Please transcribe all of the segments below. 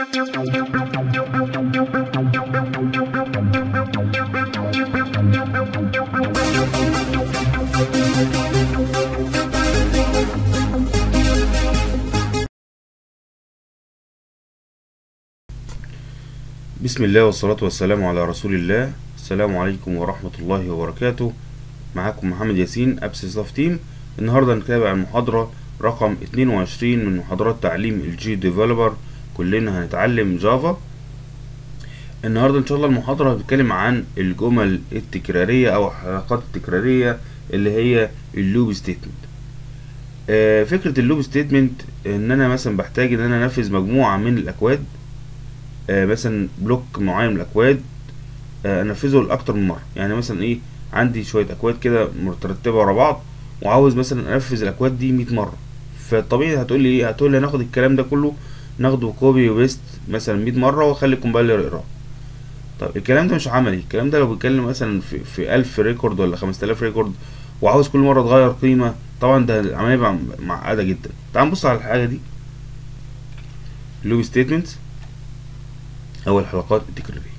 بسم الله والصلاة والسلام على رسول الله السلام عليكم ورحمة الله وبركاته معاكم محمد ياسين أبس ستاف تيم النهاردة نتابع المحاضرة رقم 22 من محاضرات تعليم الجي ديفلوبر كلنا هنتعلم جافا النهاردة إن شاء الله المحاضرة هتتكلم عن الجمل التكرارية أو الحلقات التكرارية اللي هي اللوب ستيتمنت آه، فكرة اللوب ستيتمنت إن أنا مثلا بحتاج إن أنا أنفذ مجموعة من الأكواد آه، مثلا بلوك معين من الاكواد آه، انفذه لاكتر من مره يعني مثلا ايه عندي شويه اكواد كده مترتبه ورا بعض وعاوز مثلا انفذ الاكواد دي 100 مره فالطبيعي هتقول لي ايه هتقول لي هناخد الكلام ده كله ناخده كوبي وبيست مثلا 100 مره واخلي الكومبايلر يقراه طب الكلام ده مش عملي الكلام ده لو بيتكلم مثلا في في 1000 ريكورد ولا 5000 ريكورد وعاوز كل مره تغير قيمه طبعا ده العمليه بقى معقده جدا تعال نبص على الحاجه دي لوب ستيتمنتس او الحلقات التكراريه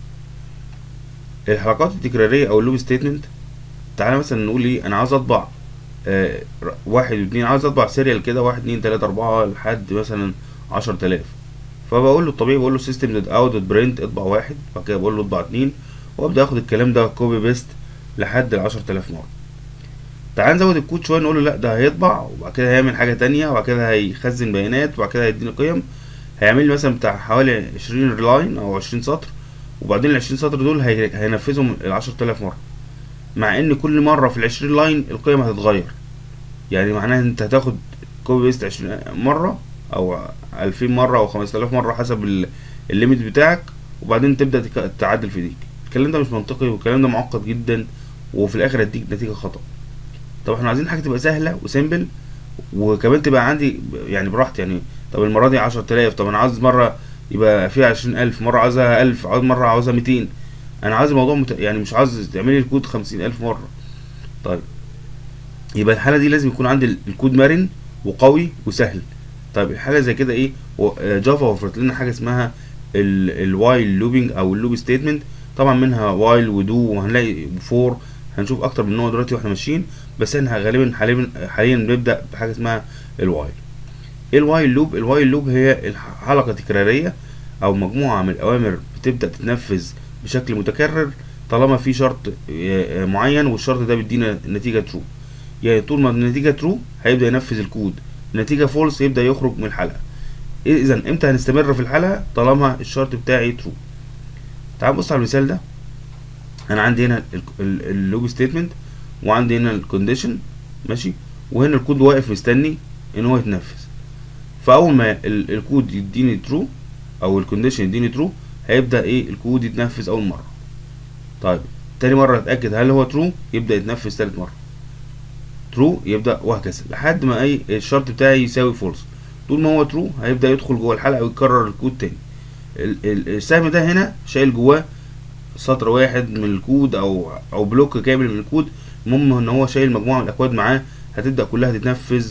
الحلقات التكراريه او اللوب ستيتمنت تعالى مثلا نقول ايه انا عاوز اطبع آه واحد واثنين عاوز اطبع سيريال كده واحد اتنين تلاته اربعه لحد مثلا عشر تلاف فبقول له الطبيعي بقول له سيستم دوت اوت دوت برنت اطبع واحد بعد كده بقول له اطبع اتنين وابدا اخد الكلام ده كوبي بيست لحد العشر تلاف مره تعال نزود الكود شويه نقول له لا ده هيطبع وبعد كده هيعمل حاجه تانية وبعد كده هيخزن بيانات وبعد كده هيديني قيم هيعمل لي مثلا بتاع حوالي عشرين لاين او عشرين سطر وبعدين العشرين سطر دول هي... هينفذهم العشر تلاف مرة مع ان كل مرة في العشرين لاين القيم هتتغير يعني معناها ان انت هتاخد كوبي بيست عشرين مرة او الفين مرة او خمسة الاف مرة حسب الليميت بتاعك وبعدين تبدأ تك... تعدل في ديك الكلام ده مش منطقي والكلام ده معقد جدا وفي الاخر هيديك نتيجة خطأ طب احنا عايزين حاجة تبقى سهلة وسيمبل وكمان تبقى عندي يعني براحتي يعني طب المرة دي عشرة آلاف طب أنا عاوز مرة يبقى فيها عشرين ألف مرة عاوزها ألف عاوز مرة عاوزها ميتين أنا عاوز الموضوع مت... يعني مش عاوز تعملي الكود خمسين ألف مرة طيب يبقى الحالة دي لازم يكون عندي الكود مرن وقوي وسهل طيب الحالة زي كده إيه جافا وفرت لنا حاجة اسمها الوايل لوبينج أو اللوب ستيتمنت طبعا منها وايل ودو وهنلاقي فور هنشوف أكتر من نوع دلوقتي واحنا ماشيين بس احنا غالبا حاليا حاليا بنبدأ بحاجة اسمها الوايل ايه الوايل لوب الوايل لوب هي حلقة تكرارية او مجموعة من الاوامر بتبدأ تتنفذ بشكل متكرر طالما في شرط معين والشرط ده بيدينا نتيجة ترو يعني طول ما النتيجة ترو هيبدأ ينفذ الكود النتيجة فولس يبدأ يخرج من الحلقة اذا امتى هنستمر في الحلقة طالما الشرط بتاعي ترو تعال نبص على المثال ده انا عندي هنا اللوب ستيتمنت وعندي هنا الكونديشن ماشي وهنا الكود واقف مستني ان هو يتنفذ فاول ما الكود يديني ترو او الكونديشن يديني ترو هيبدا ايه الكود يتنفذ اول مره طيب تاني مره اتاكد هل هو ترو يبدا يتنفذ تالت مره ترو يبدا وهكذا لحد ما اي الشرط بتاعي يساوي فولس طول ما هو ترو هيبدا يدخل جوه الحلقه ويكرر الكود تاني السهم ده هنا شايل جواه سطر واحد من الكود او او بلوك كامل من الكود المهم ان هو شايل مجموعه من الاكواد معاه هتبدا كلها تتنفذ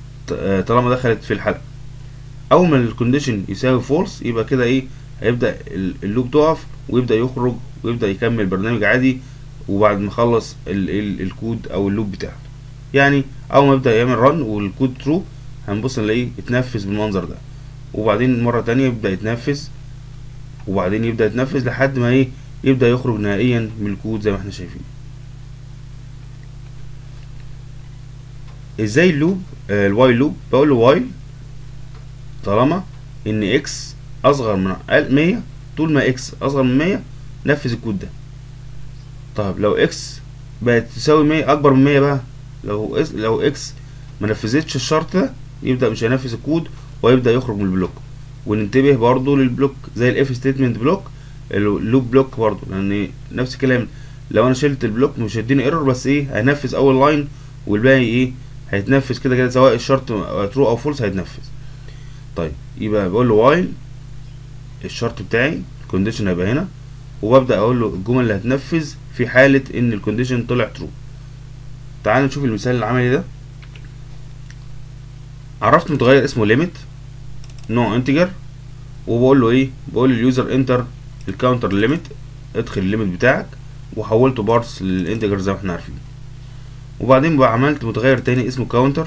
طالما دخلت في الحلقه اول ما الكونديشن يساوي فولس يبقى كده ايه هيبدا اللوب تقف ويبدا يخرج ويبدا يكمل برنامج عادي وبعد ما يخلص الكود او اللوب بتاعته يعني اول ما يبدا يعمل رن والكود ترو هنبص نلاقيه اتنفذ بالمنظر ده وبعدين مره تانية يبدا يتنفذ وبعدين يبدا يتنفذ لحد ما ايه يبدا يخرج نهائيا من الكود زي ما احنا شايفين ازاي اللوب آه الوايل لوب بقول له وايل طالما ان اكس اصغر من 100 طول ما اكس اصغر من 100 نفذ الكود ده طيب لو اكس بقت تساوي 100 اكبر من 100 بقى لو إس لو اكس ما نفذتش الشرط ده يبدا مش هينفذ الكود ويبدا يخرج من البلوك وننتبه برضو للبلوك زي الاف ستيتمنت بلوك اللوب بلوك برضو لان نفس الكلام لو انا شلت البلوك مش هيديني ايرور بس ايه هينفذ اول لاين والباقي ايه هيتنفذ كده كده سواء الشرط ترو او فولس هيتنفذ طيب يبقى بقول له وايل الشرط بتاعي الكونديشن هيبقى هنا وببدا اقول له الجمل اللي هتنفذ في حاله ان الكونديشن طلع ترو تعال نشوف المثال العملي ده عرفت متغير اسمه ليميت نوع انتجر وبقول له ايه بقول لليوزر انتر الكاونتر ليميت ادخل الليميت بتاعك وحولته بارس للانتجر زي ما احنا عارفين وبعدين بقى عملت متغير تاني اسمه كاونتر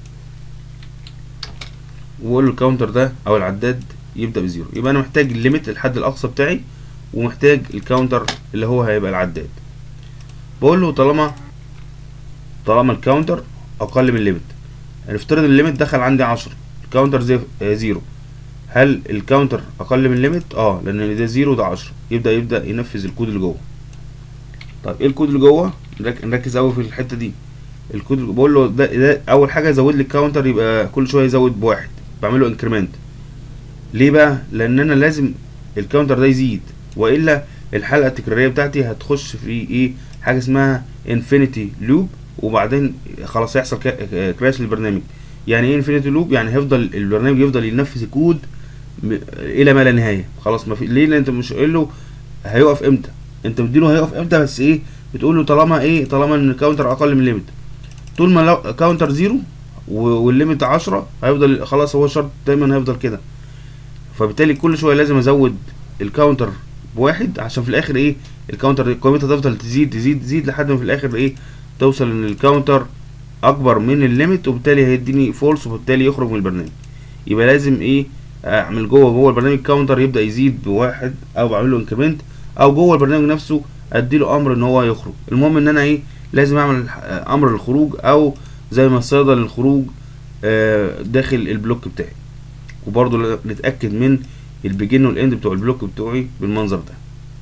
وبقول له الكاونتر ده او العداد يبدا بزيرو يبقى انا محتاج الليميت الحد الاقصى بتاعي ومحتاج الكاونتر اللي هو هيبقى العداد بقول له طالما طالما الكاونتر اقل من الليميت هنفترض الليميت دخل عندي عشرة الكاونتر زي آه زيرو هل الكاونتر اقل من الليميت اه لان ده زيرو ده عشرة يبدا يبدا ينفذ الكود اللي جوه طيب ايه الكود اللي جوه نركز قوي في الحته دي الكود اللي بقول له ده, ده اول حاجه زود لي الكاونتر يبقى كل شويه يزود بواحد بعمل له انكريمنت ليه بقى لان انا لازم الكاونتر ده يزيد والا الحلقه التكراريه بتاعتي هتخش في ايه حاجه اسمها انفينيتي لوب وبعدين خلاص هيحصل كراش للبرنامج يعني ايه انفينيتي لوب يعني هيفضل البرنامج يفضل ينفذ الكود الى ما لا نهايه خلاص ما في ليه لان انت مش قايل له هيقف امتى انت مديله هيقف امتى بس ايه بتقول له طالما ايه طالما ان الكاونتر اقل من الليميت طول ما كاونتر زيرو والليميت 10 هيفضل خلاص هو شرط دايما هيفضل كده فبالتالي كل شويه لازم ازود الكاونتر بواحد عشان في الاخر ايه الكاونتر قيمتها تفضل تزيد تزيد تزيد لحد ما في الاخر ايه توصل ان الكاونتر اكبر من الليميت وبالتالي هيديني فولس وبالتالي يخرج من البرنامج يبقى لازم ايه اعمل جوه جوه البرنامج كاونتر يبدا يزيد بواحد او بعمل له انكريمنت او جوه البرنامج نفسه ادي له امر ان هو يخرج المهم ان انا ايه لازم اعمل امر للخروج او زي ما الصيده للخروج داخل البلوك بتاعي وبرضه نتاكد من البيجن والاند بتوع البلوك بتوعي بالمنظر ده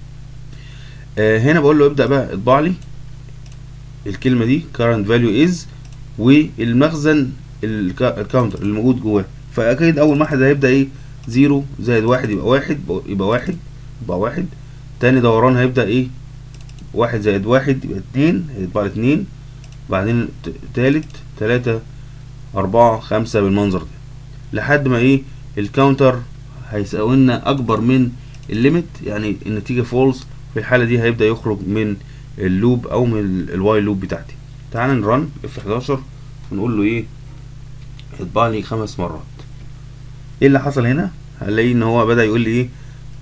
هنا بقول له ابدا بقى اطبع لي الكلمه دي current value is والمخزن الكاونتر اللي موجود جواه فاكيد اول واحد هيبدا ايه زيرو زائد واحد يبقى واحد يبقى واحد يبقى واحد تاني دوران هيبدا ايه واحد زائد واحد يبقى اتنين هيطبع اتنين بعدين تالت تلاتة أربعة خمسة بالمنظر ده لحد ما ايه الكاونتر هيساوي لنا أكبر من الليميت يعني النتيجة فولس في الحالة دي هيبدأ يخرج من اللوب أو من الواي لوب بتاعتي تعال نرن اف 11 ونقول له ايه اطبع لي خمس مرات ايه اللي حصل هنا هنلاقي ان هو بدأ يقول لي ايه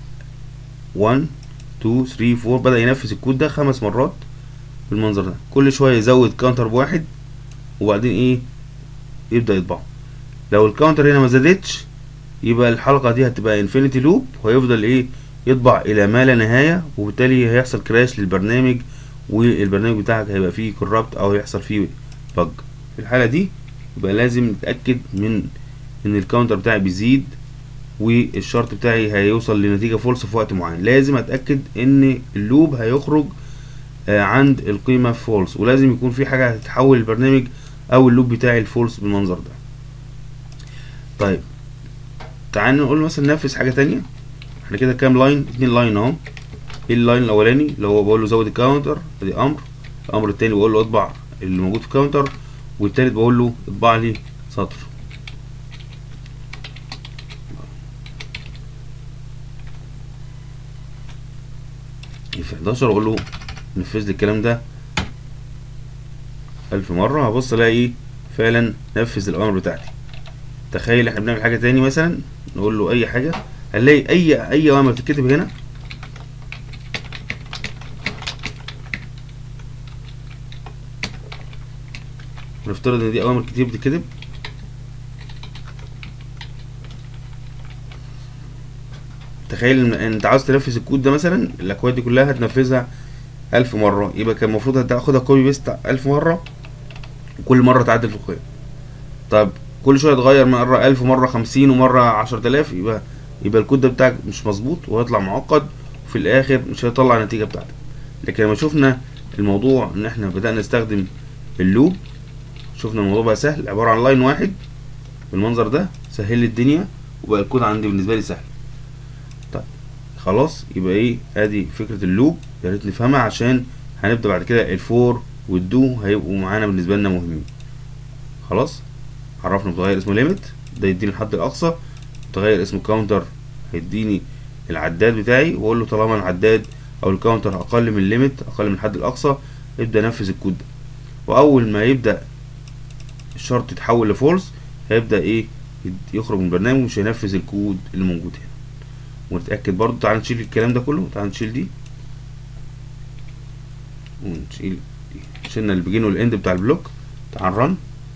1 2 3 4 بدأ ينفذ الكود ده خمس مرات بالمنظر ده كل شوية يزود كاونتر بواحد وبعدين ايه يبدأ يطبعه لو الكاونتر هنا ما زادتش يبقى الحلقة دي هتبقى انفينيتي لوب وهيفضل ايه يطبع الى ما لا نهاية وبالتالي هيحصل كراش للبرنامج والبرنامج بتاعك هيبقى فيه كورابت او هيحصل فيه بج في الحالة دي يبقى لازم نتأكد من ان الكاونتر بتاعي بيزيد والشرط بتاعي هيوصل لنتيجة فولس في وقت معين لازم اتأكد ان اللوب هيخرج آه عند القيمة فولس ولازم يكون في حاجة هتحول البرنامج او اللوب بتاعي الفولس بالمنظر ده طيب تعال نقول مثلا ننفذ حاجة تانية احنا كده كام لاين اتنين لاين اهو ايه اللاين الاولاني اللي هو بقول له زود الكاونتر ادي امر الامر التاني بقول له اطبع اللي موجود في الكاونتر والتالت بقول له اطبع لي سطر في 11 اقول له نفذ لي الكلام ده ألف مرة هبص الاقي ايه فعلا نفذ الأوامر بتاعتي تخيل احنا بنعمل حاجة تاني مثلا نقول له أي حاجة هنلاقي أي أي أوامر بتتكتب هنا نفترض إن دي أوامر كتير بتتكتب تخيل ان انت عاوز تنفذ الكود ده مثلا الاكواد دي كلها هتنفذها ألف مرة يبقى كان المفروض هتاخدها كوبي بيست ألف مرة وكل مرة تعدل في القيم طب كل شوية تغير مرة ألف مرة خمسين ومرة عشرة آلاف يبقى يبقى الكود ده بتاعك مش مظبوط وهيطلع معقد وفي الآخر مش هيطلع النتيجة بتاعتك لكن لما شفنا الموضوع إن إحنا بدأنا نستخدم اللوب شفنا الموضوع بقى سهل عبارة عن لاين واحد بالمنظر ده سهل لي الدنيا وبقى الكود عندي بالنسبة لي سهل طيب خلاص يبقى ايه ادي فكرة اللوب يا ريت نفهمها عشان هنبدأ بعد كده الفور والدو هيبقوا معانا بالنسبة لنا مهمين خلاص عرفنا متغير اسمه ليميت ده يديني الحد الأقصى متغير اسمه كاونتر هيديني العداد بتاعي واقول له طالما العداد او الكاونتر اقل من الليميت اقل من الحد الاقصى ابدا نفذ الكود ده واول ما يبدا الشرط يتحول لفولس هيبدا ايه يخرج من البرنامج ومش هينفذ الكود اللي موجود هنا ونتاكد برضو تعال نشيل الكلام ده كله تعال نشيل دي ونشيل دي شلنا البيجين والاند بتاع البلوك تعال رن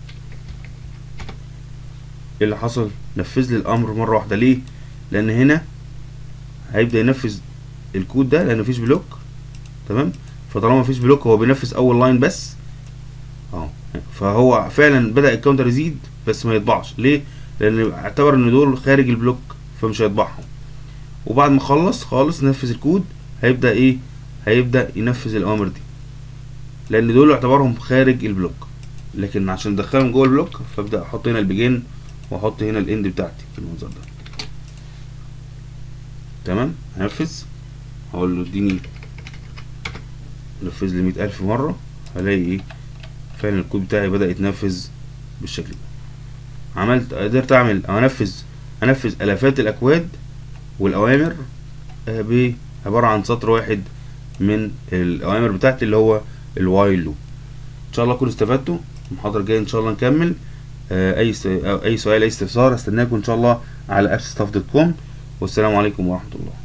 ايه اللي حصل نفذ لي الامر مره واحده ليه لان هنا هيبدا ينفذ الكود ده لان مفيش بلوك تمام فطالما مفيش بلوك هو بينفذ اول لاين بس اهو فهو فعلا بدا الكاونتر يزيد بس ما يطبعش ليه لان اعتبر ان دول خارج البلوك فمش هيطبعهم وبعد ما خلص خالص نفذ الكود هيبدا ايه هيبدا ينفذ الاوامر دي لان دول اعتبرهم خارج البلوك لكن عشان ادخلهم جوه البلوك فابدا احط هنا البيجين واحط هنا الاند بتاعتي بالمنظر ده تمام هنفذ هقول له اديني نفذ لي مية ألف مرة هلاقي ايه فعلا الكود بتاعي بدأ يتنفذ بالشكل ده عملت قدرت اعمل انفذ انفذ الافات الاكواد والاوامر آه، بعبارة عن سطر واحد من الاوامر بتاعتي اللي هو الوايل لوب ان شاء الله تكونوا استفدتوا المحاضرة الجاية ان شاء الله نكمل آه، اي س- أو اي سؤال اي استفسار استناكم ان شاء الله على appstaff.com والسلام عليكم ورحمة الله